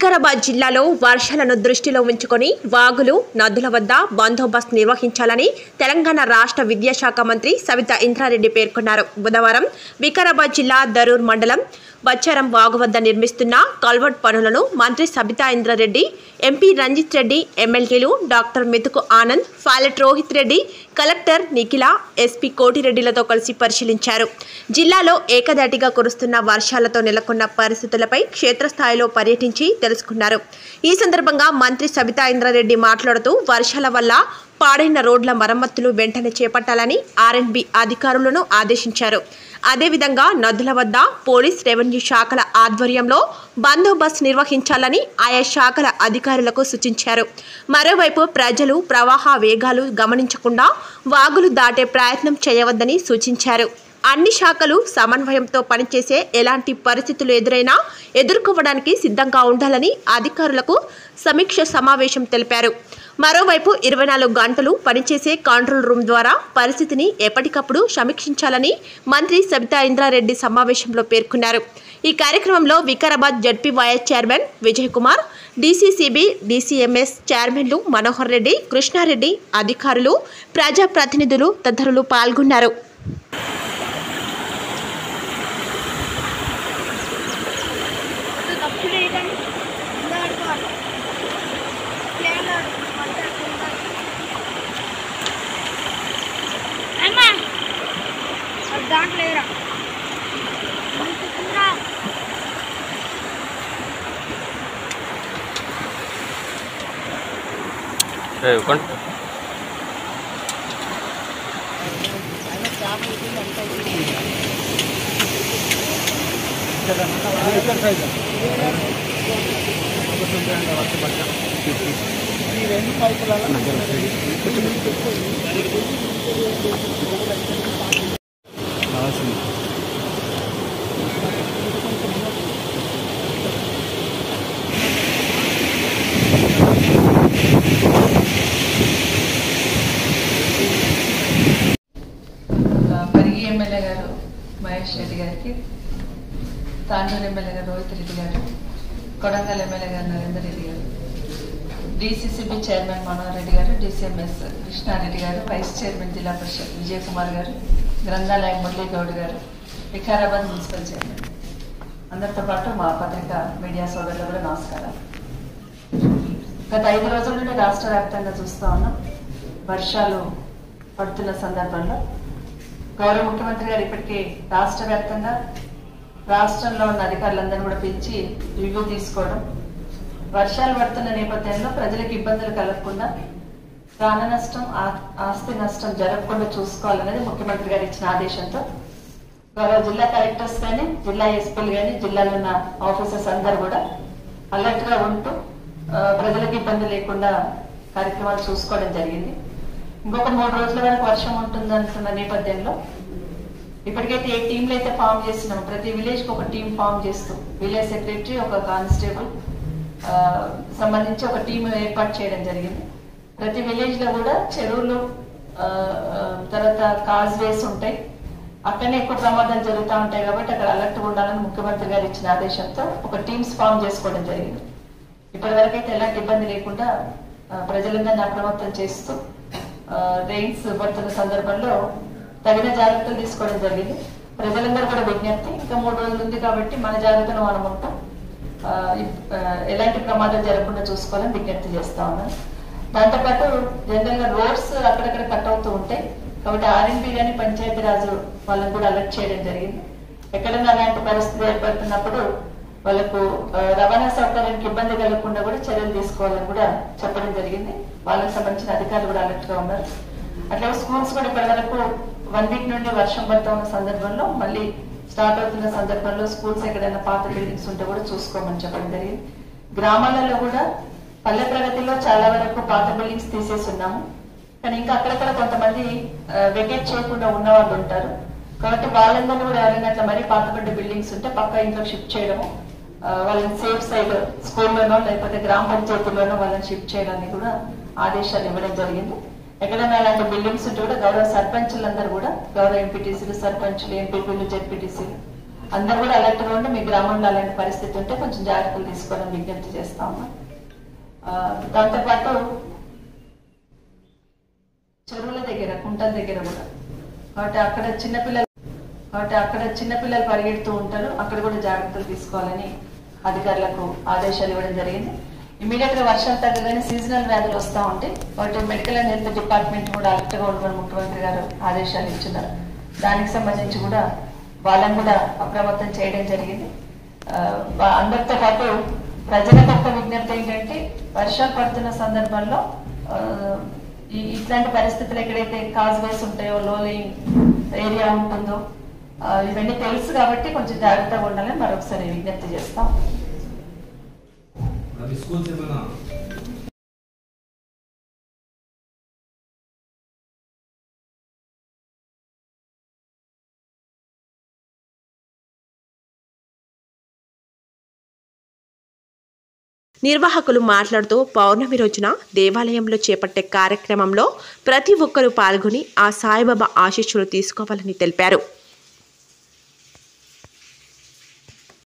వికారాబాద్ జిల్లాలో వర్షాలను దృష్టిలో ఉంచుకొని వాగులు నదుల వద్ద బందోబస్తు నిర్వహించాలని తెలంగాణ రాష్ట్ర విద్యాశాఖ మంత్రి సవిత ఇంద్రారెడ్డి పేర్కొన్నారు బుధవారం వికారాబాద్ జిల్లా దరూర్ మండలం బచ్చారం వాగు వద్ద నిర్మిస్తున్న కల్వర్ట్ పనులను మంత్రి సబితా ఇంద్రారెడ్డి ఎంపీ రంజిత్ రెడ్డి ఎమ్మెల్యేలు doctor Methuku Anand Pilot Rohith Reddy collector Nikhila SP కోటిరెడ్డిలతో కలిసి పరిశీలించారు జిల్లాలో ఏకదాటిగా కురుస్తున్న వర్షాలతో నెలకొన్న పరిస్థితులపై క్షేత్రస్థాయిలో పర్యటించి తెలుసుకున్నారు ఈ సందర్భంగా మంత్రి సబితా ఇంద్రారెడ్డి మాట్లాడుతూ వర్షాల వల్ల పాడైన రోడ్ల మరమ్మతులు వెంటనే చేపట్టాలని ఆర్ఎండ్బి అధికారులను ఆదేశించారు అదేవిధంగా నదుల వద్ద పోలీస్ రెవెన్యూ శాఖల ఆధ్వర్యంలో బందోబస్తు నిర్వహించాలని ఆయా శాఖల అధికారులకు సూచించారు మరోవైపు ప్రజలు ప్రవాహ వేగాలు గమనించకుండా వాగులు దాటే ప్రయత్నం చేయవద్దని సూచించారు అన్ని శాఖలు సమన్వయంతో పనిచేసే ఎలాంటి పరిస్థితులు ఎదురైనా ఎదుర్కోవడానికి సిద్ధంగా ఉండాలని అధికారులకు సమీక్ష సమావేశం తెలిపారు మరోవైపు ఇరవై నాలుగు గంటలు పనిచేసే కంట్రోల్ రూమ్ ద్వారా పరిస్థితిని ఎప్పటికప్పుడు సమీక్షించాలని మంత్రి సబితా ఇంద్రారెడ్డి సమావేశంలో పేర్కొన్నారు ఈ కార్యక్రమంలో Vikarabad ZP vice chairman Vijay Kumar DCCB DCMS చైర్మన్లు మనోహర్ రెడ్డి కృష్ణారెడ్డి అధికారులు ప్రజాప్రతినిధులు తదితరులు పాల్గొన్నారు తప్పు లేదని ఇలా ఆడుకోవాలి ప్లేన్ అమ్మా అది దాంట్లో లేరా ఏ, ఇవ్వండి. పరిగి ఎమ్మెల్యే గారు మహేష్ రెడ్డి గారికి తాండూరు ఎమ్మెల్యే గారు రోహిత్ రెడ్డి గారు కొడంగల్ ఎమ్మెల్యే గారు నరేందర్ రెడ్డి గారు డిసిసిబి చైర్మన్ మనోహర్ రెడ్డి గారు డిసిఎంఎస్ కృష్ణారెడ్డి గారు వైస్ చైర్మన్ జిల్లా పరిషత్ విజయ్ కుమార్ గారు గ్రంథాలయ మురళీ గౌడ్ గారు వికారాబాద్ మున్సిపల్ చైర్మన్ అందరితో పాటు మా పత్రిక మీడియా సోదరులు కూడా నమస్కారం గత ఐదు రోజుల నుండి రాష్ట్ర వ్యాప్తంగా చూస్తా ఉన్నాం వర్షాలు పడుతున్న సందర్భంలో గౌరవ ముఖ్యమంత్రి గారు ఇప్పటికే రాష్ట్ర వ్యాప్తంగా రాష్ట్రంలో ఉన్న అధికారులందరినీ కూడా పిలిచి రివ్యూ తీసుకోవడం వర్షాలు పడుతున్న నేపథ్యంలో ప్రజలకు ఇబ్బందులు కలగకుండా ప్రాణ నష్టం ఆ- ఆస్తి నష్టం జరగకుండా చూసుకోవాలనేది ముఖ్యమంత్రి గారు ఇచ్చిన ఆదేశంతో గౌరవ జిల్లా కలెక్టర్స్ కానీ జిల్లా ఎస్పీలు కానీ జిల్లాలో ఉన్న ఆఫీసర్స్ అందరు కూడా అలర్ట్ గా ఉంటూ ఆ, ప్రజలకు ఇబ్బంది లేకుండా కార్యక్రమాలు చూసుకోవడం జరిగింది ఇంకొక మూడు రోజుల వరకు వర్షం ఉంటుంది అంటున్న నేపథ్యంలో ఇప్పటికైతే ఏ టీంలు అయితే ఫామ్ చేస్తున్నాం ప్రతి విలేజ్ కి ఒక టీం ఫామ్ చేస్తూ విలేజ్ సెక్రటరీ ఒక కానిస్టేబుల్ ఆ, సంబంధించి ఒక టీం ఏర్పాటు చేయడం జరిగింది ప్రతి విలేజ్ లో కూడా చెరువులు ఆ, ఆ, తర్వాత కాజ్వేస్ ఉంటాయి అక్కడనే ఎక్కువ ప్రమాదాలు జరుగుతూ ఉంటాయి కాబట్టి అక్కడ అలర్ట్ ఉండాలని ముఖ్యమంత్రి గారు ఇచ్చిన ఆదేశంతో ఒక టీమ్స్ ఫామ్ చేసుకోవడం జరిగింది ఇప్పటి వరకు అయితే ఎలాంటి ఇబ్బంది లేకుండా ఆ, ప్రజలందరినీ అప్రమత్తం చేస్తూ రెయిన్స్ పడుతున్న సందర్భంలో తగిన జాగ్రత్తలు తీసుకోవడం జరిగింది ప్రజలందరూ కూడా విజ్ఞప్తి ఇంకా మూడు రోజులు ఉంది కాబట్టి మన జాగ్రత్తలు మనం ఉంటాం ఆ, ఇప్- ఆ, ఎలాంటి ప్రమాదం జరగకుండా చూసుకోవాలని విజ్ఞప్తి చేస్తా ఉన్నాను దాంతోపాటు జనరల్ గా రోడ్స్ అక్కడక్కడ కట్ అవుతూ ఉంటాయి కాబట్టి ఆర్ఎంపీ కానీ పంచాయతీ రాజు వాళ్ళని కూడా అలర్ట్ చేయడం జరిగింది ఎక్కడైనా అలాంటి పరిస్థితి ఏర్పడుతున్నప్పుడు వాళ్ళకు ఆ, రవాణా సౌకర్యానికి ఇబ్బంది కలగకుండా కూడా చర్యలు తీసుకోవాలని కూడా చెప్పడం జరిగింది వాళ్ళకి సంబంధించిన అధికారులు కూడా అలర్ట్ గా ఉన్నారు అట్లా స్కూల్స్ కూడా ఇప్పటి వరకు వన్ వీక్ నుండి వర్షం పడుతూ ఉన్న సందర్భంలో మళ్ళీ స్టార్ట్ అవుతున్న సందర్భంలో స్కూల్స్ ఎక్కడైనా పాత బిల్డింగ్స్ ఉంటే కూడా చూసుకోమని చెప్పడం జరిగింది గ్రామాలలో కూడా పల్లె ప్రగతిలో చాలా వరకు పాత బిల్డింగ్స్ తీసేసి ఉన్నాము కానీ ఇంకా అక్కడక్కడ కొంతమంది వెకేట్ చేయకుండా ఉన్న వాళ్ళు ఉంటారు కాబట్టి వాళ్ళందరినీ కూడా ఎవరైనా అట్లా మరీ పాతబడ్డ బిల్డింగ్స్ ఉంటే పక్క ఇంట్లో షిఫ్ట్ చేయడము ఆ, వాళ్ళని సేఫ్ సైడ్ స్కూల్లోనో లేకపోతే గ్రామ పంచాయతీలోనో వాళ్ళని షిఫ్ట్ చేయడానికి కూడా ఆదేశాలు ఇవ్వడం జరిగింది ఎక్కడైనా అలాంటి బిల్డింగ్స్ ఉంటే కూడా గౌరవ సర్పంచులందరూ కూడా గౌరవ ఎంపీటీసీలు సర్పంచులు ఎంపీపీలు జెడ్పీటీసీలు అందరూ కూడా అలర్ట్గా ఉండి మీ గ్రామంలో అలాంటి పరిస్థితి ఉంటే కొంచెం జాగ్రత్తలు తీసుకోవడం విజ్ఞప్తి చేస్తాము ఆ, దాంతోపాటు చెరువుల దగ్గర కుంటల దగ్గర కూడా కాబట్టి అక్కడ చిన్నపిల్లలు కాబట్టి అక్కడ చిన్నపిల్లలు పరిగెడుతూ ఉంటారు అక్కడ కూడా జాగ్రత్తలు తీసుకోవాలని అధికారులకు ఆదేశాలు ఇవ్వడం జరిగింది ఇమీడియట్ గా వర్షాలు తగ్గగానే సీజనల్ వ్యాధులు వస్తూ ఉంటాయి వాటి మెడికల్ అండ్ హెల్త్ డిపార్ట్మెంట్ కూడా అలర్ట్ గా ఉండమని ముఖ్యమంత్రి గారు ఆదేశాలు ఇచ్చినారు దానికి సంబంధించి కూడా వాళ్ళని కూడా అప్రమత్తం చేయడం జరిగింది ఆ, వా- అందరితో పాటు ప్రజలకు ఒక విజ్ఞప్తి ఏంటంటే వర్షాలు పడుతున్న సందర్భంలో ఆ, ఈ ఇట్లాంటి పరిస్థితులు ఎక్కడైతే కాజ్వేస్ ఉంటాయో లోలింగ్ ఏరియా ఉంటుందో ఆ, ఇవన్నీ తెలుసు కాబట్టి కొంచెం జాగ్రత్తగా ఉండాలని మరొకసారి విజ్ఞప్తి చేస్తాం అవి స్కూల్స్ ఏమైనా నిర్వాహకులు మాట్లాడుతూ పౌర్ణమి రోజున దేవాలయంలో చేపట్టే కార్యక్రమంలో ప్రతి ఒక్కరూ పాల్గొని ఆ సాయిబాబా ఆశీస్సులు తీసుకోవాలని తెలిపారు